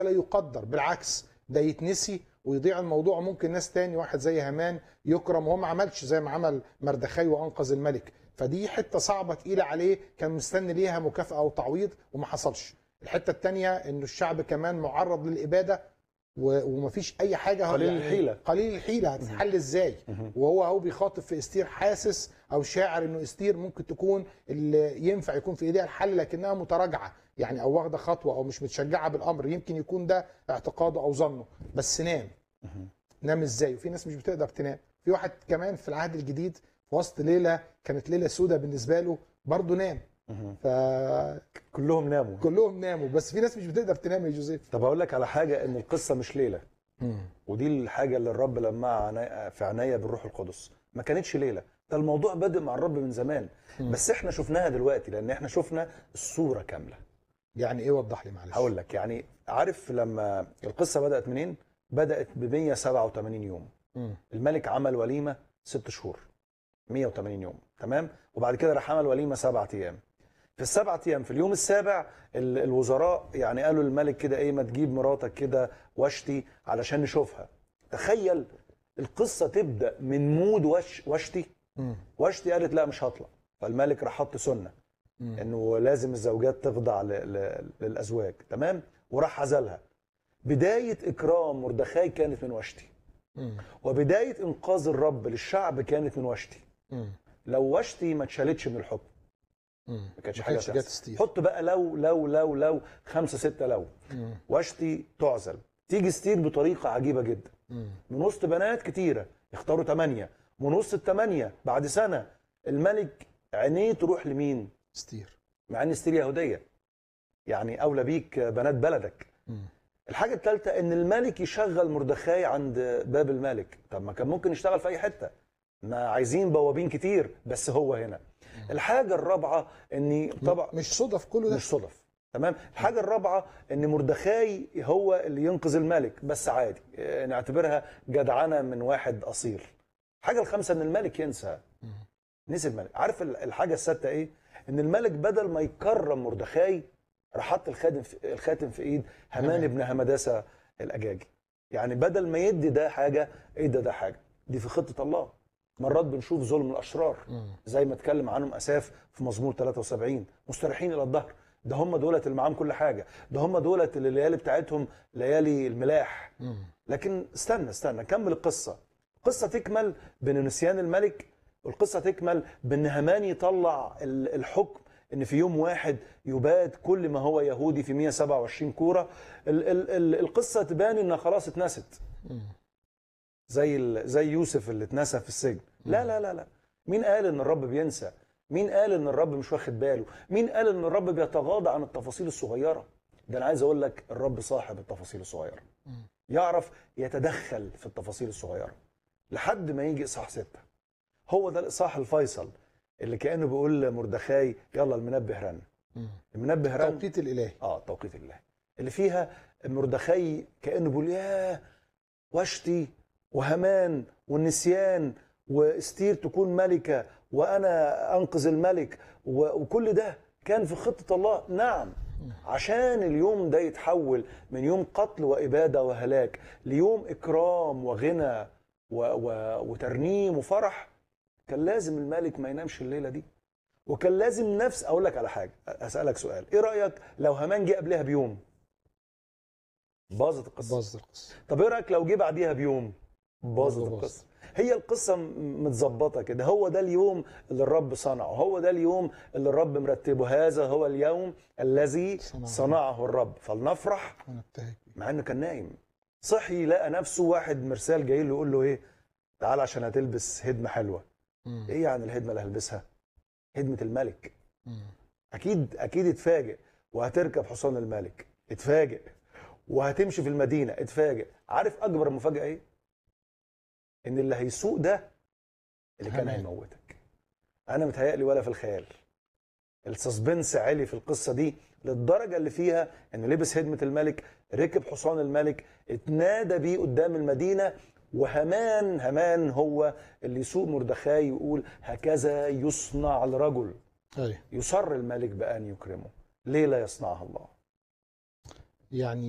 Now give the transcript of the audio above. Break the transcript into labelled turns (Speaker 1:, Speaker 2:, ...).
Speaker 1: لا يقدر بالعكس ده يتنسي ويضيع الموضوع ممكن ناس تاني واحد زي هامان يكرم وهو ما عملش زي ما عمل مردخاي وانقذ الملك فدي حته صعبه تقيله عليه كان مستني ليها مكافاه او تعويض وما حصلش الحته الثانيه انه الشعب كمان معرض للاباده و- ومفيش اي حاجه
Speaker 2: قليل
Speaker 1: يعني
Speaker 2: الحيلة.
Speaker 1: قليل الحيله هتتحل ازاي وهو اهو بيخاطب في استير حاسس او شاعر انه استير ممكن تكون اللي ينفع يكون في ايديها الحل لكنها متراجعه يعني او واخده خطوه او مش متشجعه بالامر يمكن يكون ده اعتقاده او ظنه بس نام نام ازاي وفي ناس مش بتقدر تنام في واحد كمان في العهد الجديد في وسط ليله كانت ليله سودة بالنسبه له برضه نام فكلهم
Speaker 2: كلهم ناموا
Speaker 1: ناموا بس في ناس مش بتقدر تنام يا جوزيف
Speaker 2: طب اقول لك على حاجه ان القصه مش ليله ودي الحاجه اللي الرب لمعها عنا- في عناية بالروح القدس ما كانتش ليله ده الموضوع بادئ مع الرب من زمان بس احنا شفناها دلوقتي لان احنا شفنا الصوره كامله
Speaker 1: يعني ايه وضح لي معلش
Speaker 2: هقول لك يعني عارف لما القصه بدات منين بدات ب 187 يوم
Speaker 1: مم.
Speaker 2: الملك عمل وليمه ست شهور 180 يوم تمام وبعد كده راح عمل وليمه سبعة ايام في السبعة ايام في اليوم السابع ال- الوزراء يعني قالوا للملك كده ايه ما تجيب مراتك كده واشتي علشان نشوفها تخيل القصه تبدا من مود وش وشتي
Speaker 1: مم.
Speaker 2: واشتي قالت لا مش هطلع فالملك راح حط سنه
Speaker 1: مم.
Speaker 2: انه لازم الزوجات تخضع ل- ل- للازواج تمام وراح عزلها بدايه اكرام مردخاي كانت من وشتي
Speaker 1: مم.
Speaker 2: وبدايه انقاذ الرب للشعب كانت من وشتي
Speaker 1: مم.
Speaker 2: لو وشتي ما اتشالتش من الحكم
Speaker 1: مم.
Speaker 2: ما كانتش
Speaker 1: ما
Speaker 2: حاجه
Speaker 1: كانتش جت
Speaker 2: تحصل.
Speaker 1: ستير.
Speaker 2: حط بقى لو لو لو لو خمسه سته لو
Speaker 1: مم.
Speaker 2: وشتي تعزل تيجي ستير بطريقه عجيبه جدا
Speaker 1: مم.
Speaker 2: من وسط بنات كتيره يختاروا ثمانيه من وسط الثمانيه بعد سنه الملك عينيه تروح لمين؟
Speaker 1: ستير
Speaker 2: مع ان ستير يهوديه يعني اولى بيك بنات بلدك
Speaker 1: مم.
Speaker 2: الحاجه الثالثه ان الملك يشغل مردخاي عند باب الملك طب ما كان ممكن يشتغل في اي حته ما عايزين بوابين كتير بس هو هنا الحاجه الرابعه اني طبعا
Speaker 1: مش صدف كله ده
Speaker 2: مش صدف تمام الحاجه الرابعه ان مردخاي هو اللي ينقذ الملك بس عادي آه، نعتبرها جدعنه من واحد اصيل الحاجه الخامسه ان الملك ينسى نسي الملك عارف ال- الحاجه السادسه ايه ان الملك بدل ما يكرم مردخاي راح حط الخاتم في الخاتم في ايد همان
Speaker 1: هامان.
Speaker 2: ابن همداسه الاجاجي يعني بدل ما يدي ده حاجه ادى ده حاجه دي في خطه الله مرات بنشوف ظلم الاشرار
Speaker 1: مم.
Speaker 2: زي ما اتكلم عنهم اساف في مزمور 73 مستريحين الى الظهر ده هم دولت اللي معاهم كل حاجه ده هم دولت اللي الليالي بتاعتهم ليالي الملاح
Speaker 1: مم.
Speaker 2: لكن استنى استنى كمل القصه القصه تكمل بان نسيان الملك والقصه تكمل بان هامان يطلع ال- الحكم ان في يوم واحد يباد كل ما هو يهودي في 127 كوره ال ال ال القصه تبان انها خلاص اتنست
Speaker 1: مم.
Speaker 2: زي ال- زي يوسف اللي اتنسى في السجن لا لا لا لا مين قال ان الرب بينسى مين قال ان الرب مش واخد باله مين قال ان الرب بيتغاضى عن التفاصيل الصغيره ده انا عايز اقول لك الرب صاحب التفاصيل الصغيره يعرف يتدخل في التفاصيل الصغيره لحد ما يجي اصحاح ستة هو ده الاصحاح الفيصل اللي كانه بيقول لمردخاي يلا المنبه رن
Speaker 1: مم.
Speaker 2: المنبه رن
Speaker 1: توقيت الالهي
Speaker 2: اه توقيت الله اللي فيها مردخاي كانه بيقول ياه واشتي وهمان والنسيان واستير تكون ملكه وانا انقذ الملك و- وكل ده كان في خطه الله نعم عشان اليوم ده يتحول من يوم قتل واباده وهلاك ليوم اكرام وغنى و و وترنيم وفرح كان لازم الملك ما ينامش الليله دي وكان لازم نفس اقول لك على حاجه اسالك سؤال ايه رايك لو هامان جه قبلها بيوم باظت القصه
Speaker 1: باظ القصه
Speaker 2: طب ايه رايك لو جه بعديها بيوم باظت
Speaker 1: برضه باظ.
Speaker 2: القصه هي القصه م- متظبطه كده هو ده اليوم اللي الرب صنعه هو ده اليوم اللي الرب مرتبه هذا هو اليوم الذي
Speaker 1: صنعه.
Speaker 2: صنعه الرب فلنفرح
Speaker 1: ونبتهج
Speaker 2: مع انه كان نايم صحي لقى نفسه واحد مرسال جاي له يقول له ايه تعال عشان هتلبس هدمه حلوه
Speaker 1: مم.
Speaker 2: ايه يعني الهدمه اللي هلبسها هدمه الملك
Speaker 1: مم.
Speaker 2: اكيد اكيد اتفاجئ وهتركب حصان الملك اتفاجئ وهتمشي في المدينه اتفاجئ عارف اكبر مفاجاه ايه ان اللي هيسوق ده اللي كان
Speaker 1: هامان.
Speaker 2: هيموتك انا متهيألي ولا في الخيال السسبنس عالي في القصه دي للدرجه اللي فيها انه لبس هدمه الملك ركب حصان الملك اتنادى بيه قدام المدينه وهمان همان هو اللي يسوق مردخاي يقول هكذا يصنع الرجل
Speaker 1: ايوه
Speaker 2: يصر الملك بأن يكرمه ليه لا يصنعها الله
Speaker 1: يعني